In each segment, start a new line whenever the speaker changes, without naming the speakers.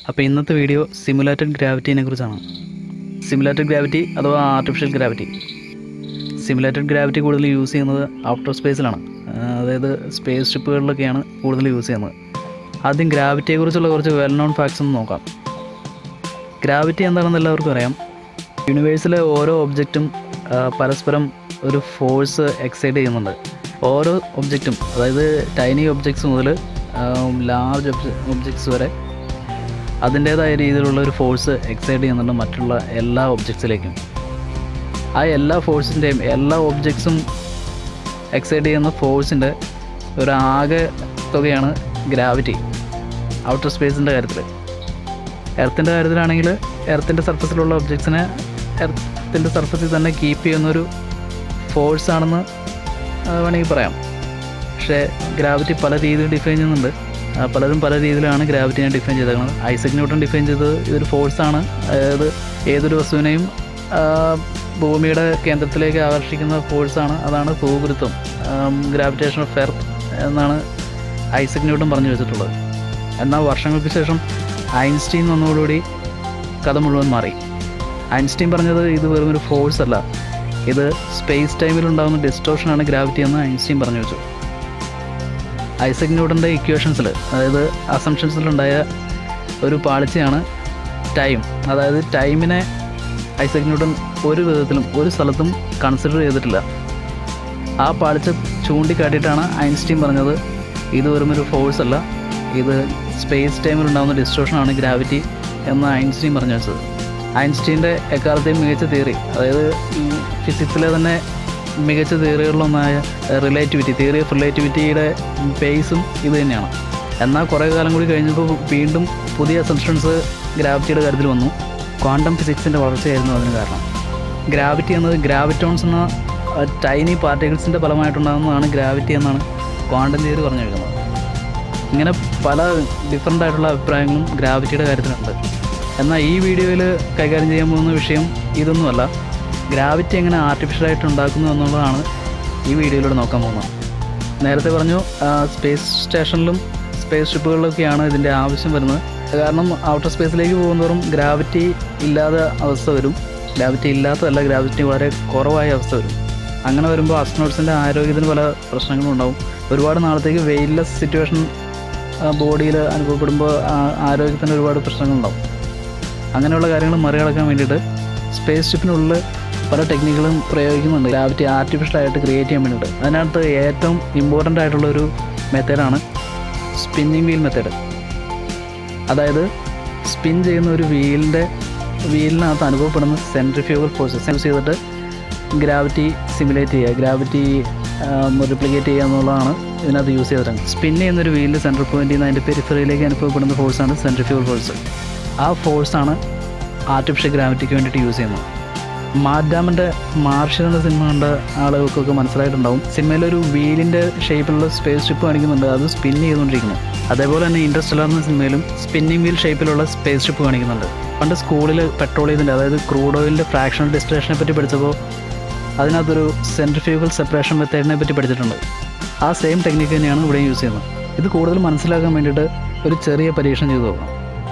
അപ്പോൾ ഇന്നത്തെ video simulated ഗ്രാവിറ്റീനെ കുറിച്ചാണ് സിമുലേറ്റഡ് ഗ്രാവിറ്റി അഥവാ ആർട്ടിഫിഷ്യൽ ഗ്രാവിറ്റി സിമുലേറ്റഡ് ഗ്രാവിറ്റി കൂടുതൽ യൂസ് ചെയ്യുന്നത് ഔട്ടർ സ്പേസിലാണ് അതായത് സ്പേസ് ഷിപ്പുകളിലൊക്കെയാണ് കൂടുതൽ യൂസ് ചെയ്യുന്നത് ആദ്യം ഗ്രാവിറ്റിയെക്കുറിച്ചുള്ള കുറച്ച് വെൽ നോൺ ഫാക്ട്സ് ഒന്ന് നോക്കാം ഗ്രാവിറ്റി എന്താണെന്ന് എല്ലാവർക്കും അറിയാം യൂണിവേഴ്സിലെ ഓരോ ഒബ്ജക്റ്റും പരസ്പരം ഒരു ഫോഴ്സ് എക്സൈഡ് ചെയ്യുന്നുണ്ട് ഓരോ ഒബ്ജക്റ്റും അതായത് ടൈനി ഒബ്ജക്ട്സ് മുതൽ ലാർജ് ഒബ്ജക്ട്സ് വരെ അതിൻ്റേതായ രീതിയിലുള്ള ഒരു ഫോഴ്സ് എക്സൈഡ് ചെയ്യുന്നുണ്ട് മറ്റുള്ള എല്ലാ ഒബ്ജക്ട്സിലേക്കും ആ എല്ലാ ഫോഴ്സിൻ്റെയും എല്ലാ ഒബ്ജക്ട്സും എക്സൈഡ് ചെയ്യുന്ന ഫോഴ്സിൻ്റെ ഒരു ആകെ തുകയാണ് ഗ്രാവിറ്റി ഔട്ടർ സ്പേസിൻ്റെ കാര്യത്തിൽ എർത്തിൻ്റെ കാര്യത്തിലാണെങ്കിൽ എർത്തിൻ്റെ സർഫസിലുള്ള ഒബ്ജക്ട്സിനെ എർത്തിൻ്റെ സർഫസിൽ തന്നെ കീപ്പ് ചെയ്യുന്നൊരു ഫോഴ്സാണെന്ന് വേണമെങ്കിൽ പറയാം പക്ഷേ ഗ്രാവിറ്റി പല രീതിയിൽ ഡിഫൈൻ ചെയ്യുന്നുണ്ട് ആ, പലരും പല രീതിയിലാണ് ഗ്രാവിറ്റിനെ ഡിഫൈൻ ചെയ്തേക്കുന്നത് ഐസക് ന്യൂട്ടൺ ഡിഫൈൻ ചെയ്തത് ഇതൊരു ഫോഴ്സാണ് അതായത് ഏതൊരു വസ്തുവിനെയും ആ, ഭൂമിയുടെ കേന്ദ്രത്തിലേക്ക് ആകർഷിക്കുന്ന ഫോഴ്സാണ് അതാണ് ഭൂഗുരുത്വം ഗ്രാവിറ്റേഷൻ ഓഫ് എർത്ത് എന്നാണ് ഐസക് ന്യൂട്ടൺ പറഞ്ഞു വെച്ചിട്ടുള്ളത് എന്നാൽ വർഷങ്ങൾക്ക് ശേഷം ഐൻസ്റ്റീൻ വന്നതോടുകൂടി കഥ മുഴുവൻ മാറി ഐൻസ്റ്റീൻ പറഞ്ഞത് ഇത് വെറും ഒരു ഫോഴ്സ് അല്ല ഇത് സ്പേസ് ടൈമിൽ ഉണ്ടാകുന്ന ഡിസ്റ്റോഷനാണ് ഗ്രാവിറ്റി എന്ന് ഐൻസ്റ്റീൻ പറഞ്ഞു വെച്ചു ഐസക് ന്യൂട്ടൻ്റെ ഇക്വേഷൻസിൽ അതായത് അസംഷൻസിലുണ്ടായ ഒരു പാളിച്ചയാണ് ടൈം അതായത് ടൈമിനെ ഐസക് ന്യൂട്ടൺ ഒരു വിധത്തിലും ഒരു സ്ഥലത്തും കൺസിഡർ ചെയ്തിട്ടില്ല ആ പാളിച്ച ചൂണ്ടിക്കാട്ടിയിട്ടാണ് ഐൻസ്റ്റീൻ പറഞ്ഞത് ഇത് വെറും ഒരു ഫോഴ്സ് അല്ല ഇത് സ്പേസ് ടൈമിൽ ഉണ്ടാകുന്ന ഡിസ്ട്രോഷനാണ് ഗ്രാവിറ്റി എന്ന് ഐൻസ്റ്റീൻ പറഞ്ഞു വെച്ചത് ഐൻസ്റ്റീൻ്റെ എക്കാലത്തെയും മികച്ച തിയറി അതായത് ഈ ഫിസിക്സിലെ തന്നെ മികച്ച തിയറികളിലൊന്നായ റിലേറ്റിവിറ്റി തിയറി ഓഫ് റിലേറ്റിവിറ്റിയുടെ ബേസും ഇത് തന്നെയാണ് എന്നാൽ കുറേ കാലം കൂടി കഴിഞ്ഞപ്പോൾ വീണ്ടും പുതിയ അസംഷൻസ് ഗ്രാവിറ്റിയുടെ കാര്യത്തിൽ വന്നു ക്വാണ്ടം ഫിസിക്സിൻ്റെ വളർച്ചയായിരുന്നു അതിന് കാരണം ഗ്രാവിറ്റി എന്നത് ഗ്രാവിറ്റോൺസ് എന്ന ടൈനി പാർട്ടിക്കിൾസിൻ്റെ ഫലമായിട്ടുണ്ടാകുന്നതാണ് ഗ്രാവിറ്റി എന്നാണ് ക്വാണ്ടം തിയറി പറഞ്ഞു വെക്കുന്നത് ഇങ്ങനെ പല ഡിഫറെൻ്റ് ആയിട്ടുള്ള അഭിപ്രായങ്ങളും ഗ്രാവിറ്റിയുടെ കാര്യത്തിലുണ്ട് എന്നാൽ ഈ വീഡിയോയിൽ കൈകാര്യം ചെയ്യാൻ പോകുന്ന വിഷയം ഇതൊന്നുമല്ല ഗ്രാവിറ്റി എങ്ങനെ ആർട്ടിഫിഷ്യലായിട്ട് ഉണ്ടാക്കുന്നു എന്നുള്ളതാണ് ഈ വീഡിയോയിലൂടെ നോക്കാൻ പോകുന്നത് നേരത്തെ പറഞ്ഞു സ്പേസ് സ്റ്റേഷനിലും സ്പേസ് ഷിപ്പുകളിലൊക്കെയാണ് ഇതിൻ്റെ ആവശ്യം വരുന്നത് കാരണം ഔട്ടർ സ്പേസിലേക്ക് പോകുന്നതോറും ഗ്രാവിറ്റി ഇല്ലാത്ത അവസ്ഥ വരും ഗ്രാവിറ്റി ഇല്ലാത്തതല്ല ഗ്രാവിറ്റി വളരെ കുറവായ അവസ്ഥ വരും അങ്ങനെ വരുമ്പോൾ അസ്ട്രോട്സിൻ്റെ ആരോഗ്യത്തിന് പല പ്രശ്നങ്ങളും ഉണ്ടാവും ഒരുപാട് നാളത്തേക്ക് വെയിൻലെസ് സിറ്റുവേഷൻ ബോഡിയിൽ അനുഭവപ്പെടുമ്പോൾ ആ- ആരോഗ്യത്തിന് ഒരുപാട് പ്രശ്നങ്ങളുണ്ടാവും അങ്ങനെയുള്ള കാര്യങ്ങൾ മറികടക്കാൻ വേണ്ടിയിട്ട് സ്പേസ് ഷിപ്പിനുള്ളിൽ പല ടെക്നിക്കുകളും പ്രയോഗിക്കുന്നുണ്ട് ഗ്രാവിറ്റി ആർട്ടിഫിഷ്യലായിട്ട് ക്രിയേറ്റ് ചെയ്യാൻ വേണ്ടിയിട്ട് അതിനകത്ത് ഏറ്റവും ഇമ്പോർട്ടൻ്റ് ആയിട്ടുള്ള ഒരു മെത്തേഡാണ് സ്പിന്നിങ് വീൽ മെത്തേഡ് അതായത് സ്പിൻ ചെയ്യുന്ന ഒരു വീലിൻ്റെ വീലിനകത്ത് അനുഭവപ്പെടുന്ന സെൻട്രിഫ്യൂഗൽ ഫോഴ്സസ് യൂസ് ചെയ്തിട്ട് ഗ്രാവിറ്റി സിമുലേറ്റ് ചെയ്യുക ഗ്രാവിറ്റി റിപ്ലിക്കേറ്റ് ചെയ്യുക എന്നുള്ളതാണ് ഇതിനകത്ത് യൂസ് ചെയ്തിട്ടുണ്ട് സ്പിൻ ചെയ്യുന്നൊരു വീലിൻ്റെ സെൻട്രൽ പോയിന്റിൽ നിന്ന് അതിൻ്റെ പെരിഫറിയിലേക്ക് അനുഭവപ്പെടുന്ന ഫോഴ്സാണ് സെൻട്രിഫ്യൂഗൽ ഫോഴ്സ് ആ ഫോഴ്സാണ് ആർട്ടിഫിഷ്യൽ ഗ്രാവിറ്റിക്ക് വേണ്ടിയിട്ട് യൂസ് ചെയ്യുന്നത് മാഡാമിൻ്റെ മാർഷ്യൽ എന്ന സിനിമ കണ്ട ആളുകൾക്കൊക്കെ മനസ്സിലായിട്ടുണ്ടാവും സിനിമയിൽ ഒരു വീലിൻ്റെ ഷേപ്പിലുള്ള സ്പേസ് ഷിപ്പ് കാണിക്കുന്നുണ്ട് അത് സ്പിൻ ചെയ്തുകൊണ്ടിരിക്കുന്നു അതേപോലെ തന്നെ ഇൻഡസ്ട്രലർ എന്ന സിനിമയിലും സ്പിന്നിങ് വീൽ ഷേപ്പിലുള്ള സ്പേസ് ഷിപ്പ് കാണിക്കുന്നുണ്ട് പണ്ട് സ്കൂളിൽ പെട്രോളിയത്തിൻ്റെ അതായത് ക്രൂഡ് ഓയിലിൻ്റെ ഫ്രാക്ഷണൽ ഡിസ്ട്രേഷനെ പറ്റി പഠിച്ചപ്പോൾ അതിനകത്തൊരു സെൻട്രിഫ്യൂഗൽ സെപ്പറേഷൻ മെത്തേഡിനെ പറ്റി പഠിച്ചിട്ടുണ്ട് ആ സെയിം ടെക്നിക്ക് തന്നെയാണ് ഇവിടെ യൂസ് ചെയ്യുന്നത് ഇത് കൂടുതൽ മനസ്സിലാക്കാൻ വേണ്ടിയിട്ട് ഒരു ചെറിയ പരീക്ഷണം ചെയ്തു നോക്കണം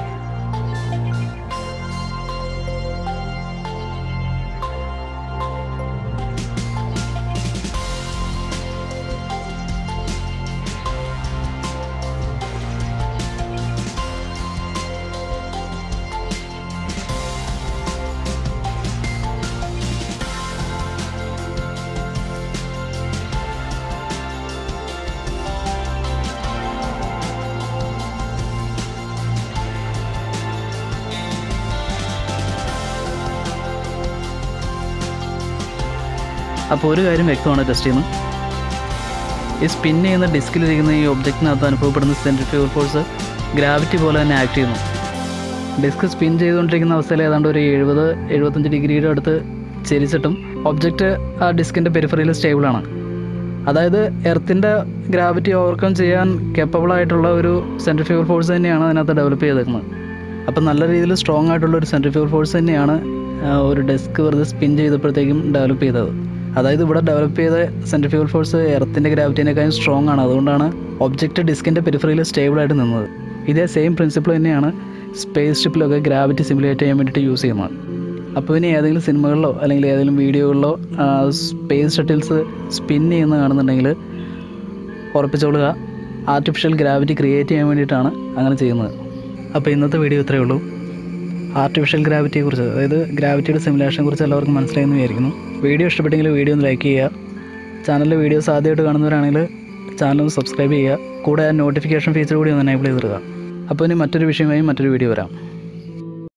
അപ്പോൾ ഒരു കാര്യം വ്യക്തമാണ് ടെസ്റ്റ് ചെയ്യുന്നത് ഈ സ്പിൻ ചെയ്യുന്ന ഡിസ്കിലിരിക്കുന്ന ഈ ഒബ്ജക്റ്റിനകത്ത് അനുഭവപ്പെടുന്ന സെൻട്രിഫ്യൂഗൽ ഫോഴ്സ് ഗ്രാവിറ്റി പോലെ തന്നെ ആക്ട് ചെയ്യുന്നു ഡിസ്ക് സ്പിൻ ചെയ്തുകൊണ്ടിരിക്കുന്ന അവസ്ഥയിൽ ഏതാണ്ട് ഒരു എഴുപത് എഴുപത്തഞ്ച് ഡിഗ്രിയുടെ അടുത്ത് ചരിച്ചിട്ടും ഒബ്ജക്റ്റ് ആ ഡിസ്കിൻ്റെ പെരിഫറിയിൽ സ്റ്റേബിളാണ് അതായത് എർത്തിൻ്റെ ഗ്രാവിറ്റി ഓവർകം ചെയ്യാൻ കേപ്പബിൾ ആയിട്ടുള്ള ഒരു സെൻട്രിഫ്യൂഗൽ ഫോഴ്സ് തന്നെയാണ് അതിനകത്ത് ഡെവലപ്പ് ചെയ്തേക്കുന്നത് അപ്പം നല്ല രീതിയിൽ സ്ട്രോങ് ആയിട്ടുള്ള ഒരു സെൻട്രിഫ്യൂഗൽ ഫോഴ്സ് തന്നെയാണ് ആ, ഒരു ഡെസ്ക് വെറുതെ സ്പിൻ ചെയ്തപ്പോഴത്തേക്കും ഡെവലപ്പ് ചെയ്തത് അതായത് ഇവിടെ ഡെവലപ്പ് ചെയ്ത സെൻട്രിഫ്യൂഗൽ ഫോഴ്സ് എർത്തിൻ്റെ ഗ്രാവിറ്റിനേക്കാളും സ്ട്രോങ് ആണ് അതുകൊണ്ടാണ് ഒബ്ജക്റ്റ് ഡിസ്കിൻ്റെ പെരിഫറിയിൽ സ്റ്റേബിൾ ആയിട്ട് നിന്നത് ഇതേ സെയിം പ്രിൻസിപ്പിൾ തന്നെയാണ് സ്പേസ് ഷിപ്പിലൊക്കെ ഗ്രാവിറ്റി സിമുലേറ്റ് ചെയ്യാൻ വേണ്ടിയിട്ട് യൂസ് ചെയ്യുന്നത് അപ്പോൾ ഇനി ഏതെങ്കിലും സിനിമകളിലോ അല്ലെങ്കിൽ ഏതെങ്കിലും വീഡിയോകളിലോ സ്പേസ് ഷട്ടിൽസ് സ്പിൻ ചെയ്യുന്ന കാണുന്നുണ്ടെങ്കിൽ ഉറപ്പിച്ചോളുക ആർട്ടിഫിഷ്യൽ ഗ്രാവിറ്റി ക്രിയേറ്റ് ചെയ്യാൻ വേണ്ടിയിട്ടാണ് അങ്ങനെ ചെയ്യുന്നത് അപ്പോൾ ഇന്നത്തെ വീഡിയോ ഇത്രയേ ഉള്ളൂ ആർട്ടിഫിഷ്യൽ ഗ്രാവിറ്റിയെക്കുറിച്ച് അതായത് ഗ്രാവിറ്റിയുടെ സിമുലേഷനെ കുറിച്ച് എല്ലാവർക്കും മനസ്സിലായെന്ന് വിചാരിക്കുന്നു വീഡിയോ ഇഷ്ടപ്പെട്ടെങ്കിൽ വീഡിയോ ഒന്ന് ലൈക്ക് ചെയ്യുക ചാനലിലെ വീഡിയോസ് ആദ്യമായിട്ട് കാണുന്നവരാണെങ്കിൽ ചാനൽ ഒന്ന് സബ്സ്ക്രൈബ് ചെയ്യുക കൂടെ ആ നോട്ടിഫിക്കേഷൻ ഫീച്ചർ കൂടി ഒന്ന് എനേബിൾ ചെയ്തിടുക അപ്പോൾ ഇനി മറ്റൊരു വിഷയമായി മറ്റൊരു വീഡിയോ വരാം